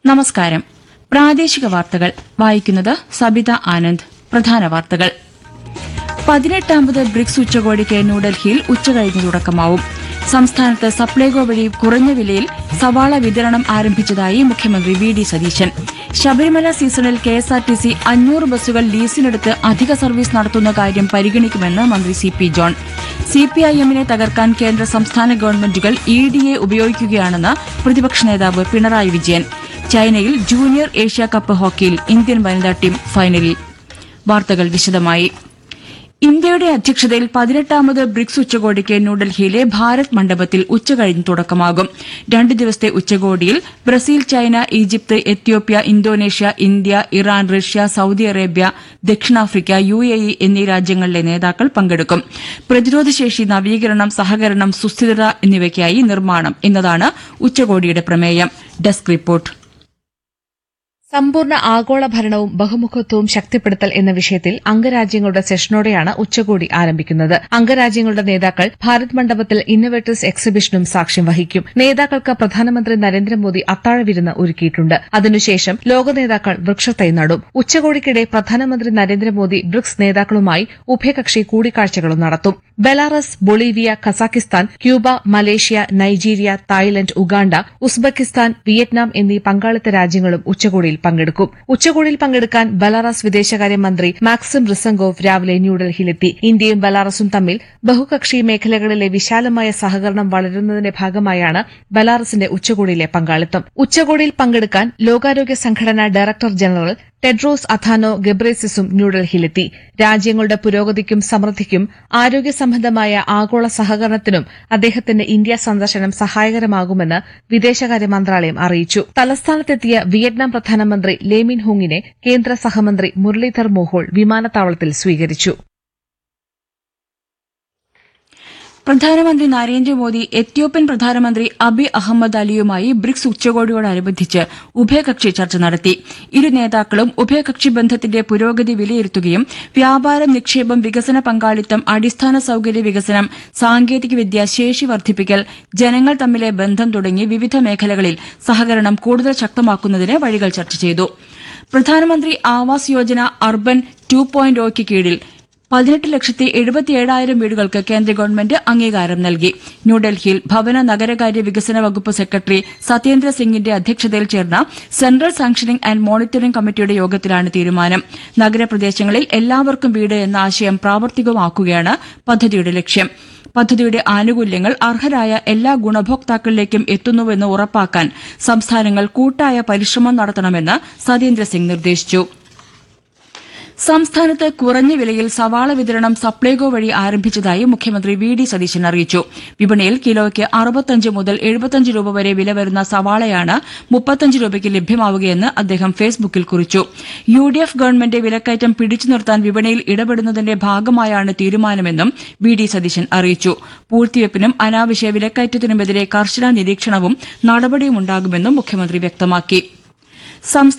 നമസ്കാരം പ്രാദേശിക വാർത്തകൾ വായിക്കുന്നത് സബിത ആനന്ദ് പ്രധാന വാർത്തകൾ പതിനെട്ടാമത് ബ്രിക്സ് ഉച്ചകോടിക്ക് ന്യൂഡൽഹിയിൽ ഉച്ചകഴിഞ്ഞ് തുടക്കമാവും സംസ്ഥാനത്ത് സപ്ലൈകോ വഴി കുറഞ്ഞ വിലയിൽ സവാള വിതരണം ആരംഭിച്ചതായി മുഖ്യമന്ത്രി വി ഡി സതീശൻ ശബരിമല സീസണിൽ കെഎസ്ആർടിസി അഞ്ഞൂറ് ബസ്സുകൾ ലീസിനെടുത്ത് അധിക സർവീസ് നടത്തുന്ന കാര്യം പരിഗണിക്കുമെന്ന് മന്ത്രി സി പി ജോൺ സിപിഐഎമ്മിനെ തകർക്കാൻ കേന്ദ്ര സംസ്ഥാന ഗവൺമെന്റുകൾ ഇ ഡിയെ ഉപയോഗിക്കുകയാണെന്ന് പ്രതിപക്ഷ നേതാവ് പിണറായി വിജയൻ ചൈനയിൽ ജൂനിയർ ഏഷ്യ കപ്പ് ഹോക്കിയിൽ ഇന്ത്യൻ വനിതാ ടീം ഫൈനലിൽ വാർത്തകൾ വിശദമായി ഇന്ത്യയുടെ അധ്യക്ഷതയിൽ പതിനെട്ടാമത് ബ്രിക്സ് ഉച്ചകോടിക്ക് ന്യൂഡൽഹിയിലെ ഭാരത് മണ്ഡപത്തിൽ ഉച്ചകഴിഞ്ഞ് തുടക്കമാകും രണ്ട് ദിവസത്തെ ഉച്ചകോടിയിൽ Brazil China Egypt Ethiopia Indonesia India Iran Russia Saudi Arabia ദക്ഷിണാഫ്രിക്ക യു എ ഇ എന്നീ രാജ്യങ്ങളിലെ നേതാക്കൾ പങ്കെടുക്കും പ്രതിരോധശേഷി നവീകരണം സഹകരണം സുസ്ഥിരത എന്നിവയ്ക്കായി നിർമ്മാണം എന്നതാണ് ഉച്ചകോടിയുടെ പ്രമേയം ഡെസ്ക് റിപ്പോർട്ട് സമ്പൂർണ്ണ ആഗോള ഭരണവും ബഹുമുഖത്വവും ശക്തിപ്പെടുത്തൽ എന്ന വിഷയത്തിൽ അംഗരാജ്യങ്ങളുടെ സെഷനോടെയാണ് ഉച്ചകോടി ആരംഭിക്കുന്നത് അംഗരാജ്യങ്ങളുടെ നേതാക്കൾ ഭാരത് മണ്ഡപത്തിൽ ഇന്നോവേറ്റേഴ്സ് എക്സിബിഷനും സാക്ഷ്യം വഹിക്കും നേതാക്കൾക്ക് പ്രധാനമന്ത്രി നരേന്ദ്രമോദി അത്താഴ വിരുന്ന് ഒരുക്കിയിട്ടുണ്ട് അതിനുശേഷം ലോക നേതാക്കൾ വൃക്ഷത്തൈ നടും ഉച്ചകോടിക്കിടെ പ്രധാനമന്ത്രി നരേന്ദ്രമോദി ബ്രിക്സ് നേതാക്കളുമായി ഉഭയകക്ഷി കൂടിക്കാഴ്ചകളും നടത്തും Belarus Bolivia Kazakhstan Cuba Malaysia Nigeria Thailand Uganda Uzbekistan Vietnam എന്നീ പങ്കാളിത്ത രാജ്യങ്ങളും ഉച്ചകോടിയിൽ പങ്കെടുക്കും ഉച്ചകോടിയിൽ പങ്കെടുക്കാൻ ബെലാറസ് വിദേശകാര്യമന്ത്രി മാക്സിം റിസംഗോവ് രാവിലെ ന്യൂഡൽഹിയിലെത്തി ഇന്ത്യയും ബെലാറസും തമ്മിൽ ബഹുകക്ഷി മേഖലകളിലെ വിശാലമായ സഹകരണം വളരുന്നതിന്റെ ഭാഗമായാണ് ബെലാറസിന്റെ ഉച്ചകോടിയിലെ പങ്കാളിത്തം ഉച്ചകോടിയിൽ പങ്കെടുക്കാൻ ലോകാരോഗ്യ സംഘടന ഡയറക്ടർ ജനറൽ ടെഡ്രോസ് അഥാനോ ഗബ്രേസിസും ന്യൂഡൽഹിയിലെത്തി രാജ്യങ്ങളുടെ പുരോഗതിക്കും സമൃദ്ധിക്കും ആരോഗ്യ സംബന്ധമായ ആഗോള സഹകരണത്തിനും അദ്ദേഹത്തിന്റെ ഇന്ത്യ സന്ദർശനം സഹായകരമാകുമെന്ന് വിദേശകാര്യ മന്ത്രാലയം അറിയിച്ചു തലസ്ഥാനത്തെത്തിയ വിയറ്റ്നാം പ്രധാനമന്ത്രി ലേമിൻ ഹുങ്ങിനെ കേന്ദ്ര സഹമന്ത്രി മുരളീധർ മോഹോൾ വിമാനത്താവളത്തിൽ സ്വീകരിച്ചു പ്രധാനമന്ത്രി നരേന്ദ്രമോദി എത്യോപ്യൻ പ്രധാനമന്ത്രി അബി അഹമ്മദ് അലിയുമായി ബ്രിക്സ് ഉച്ചകോടിയോടനുബന്ധിച്ച് ഉഭയകക്ഷി ചർച്ച നടത്തി ഇരു നേതാക്കളും ഉഭയകക്ഷി ബന്ധത്തിന്റെ പുരോഗതി വിലയിരുത്തുകയും വ്യാപാരം നിക്ഷേപം വികസന പങ്കാളിത്തം അടിസ്ഥാന സൌകര്യ വികസനം സാങ്കേതികവിദ്യ ശേഷി വർദ്ധിപ്പിക്കൽ ജനങ്ങൾ തമ്മിലെ ബന്ധം തുടങ്ങി വിവിധ മേഖലകളിൽ സഹകരണം കൂടുതൽ ശക്തമാക്കുന്നതിന് വഴികൾ ചർച്ച ചെയ്തു പ്രധാനമന്ത്രി Awas Yojana urban two point ഒയ്ക്ക് കീഴിൽ പതിനെട്ട് ലക്ഷത്തി എഴുപത്തിയേഴായിരം വീടുകൾക്ക് കേന്ദ്ര ഗവൺമെന്റ് അംഗീകാരം നൽകി ന്യൂഡൽഹിയിൽ ഭവന നഗരകാര്യ വികസന വകുപ്പ് സെക്രട്ടറി സത്യേന്ദ്ര സിംഗിന്റെ അധ്യക്ഷതയിൽ ചേർന്ന സെൻട്രൽ സാങ്ഷനിംഗ് ആൻഡ് മോണിറ്ററിംഗ് കമ്മിറ്റിയുടെ യോഗത്തിലാണ് തീരുമാനം നഗരപ്രദേശങ്ങളിൽ എല്ലാവർക്കും വീട് എന്ന ആശയം പ്രാവർത്തികമാക്കുകയാണ് പദ്ധതിയുടെ ലക്ഷ്യം പദ്ധതിയുടെ ആനുകൂല്യങ്ങൾ അർഹരായ എല്ലാ ഗുണഭോക്താക്കളിലേക്കും എത്തുന്നുവെന്ന് ഉറപ്പാക്കാൻ സംസ്ഥാനങ്ങൾ കൂട്ടായ പരിശ്രമം നടത്തണമെന്ന് സത്യേന്ദ്ര സിംഗ് നിർദ്ദേശിച്ചു സംസ്ഥാനത്ത് കുറഞ്ഞ വിലയിൽ സവാള വിതരണം സപ്ലൈകോ വഴി ആരംഭിച്ചതായി മുഖ്യമന്ത്രി വി ഡി സതീശൻ അറിയിച്ചു വിപണിയിൽ കിലോയ്ക്ക് അറുപത്തഞ്ച് മുതൽ എഴുപത്തഞ്ച് രൂപ വരെ വില വരുന്ന സവാളയാണ് മുപ്പത്തഞ്ച് രൂപയ്ക്ക് ലഭ്യമാവുകയെന്ന് അദ്ദേഹം ഫേസ്ബുക്കിൽ കുറിച്ചു യു ഡി എഫ് ഗവൺമെന്റ് വിലക്കയറ്റം പിടിച്ചു നിർത്താൻ വിപണിയിൽ ഇടപെടുന്നതിന്റെ ഭാഗമായാണ് തീരുമാനമെന്നും വി ഡി സതീശൻ അറിയിച്ചു പൂഴ്ത്തിവെപ്പിനും അനാവശ്യ വിലക്കയറ്റത്തിനുമെതിരെ കർശന നിരീക്ഷണവും നടപടിയുമുണ്ടാകുമെന്നും മുഖ്യമന്ത്രി വ്യക്തമാക്കി സംസ്ഥാന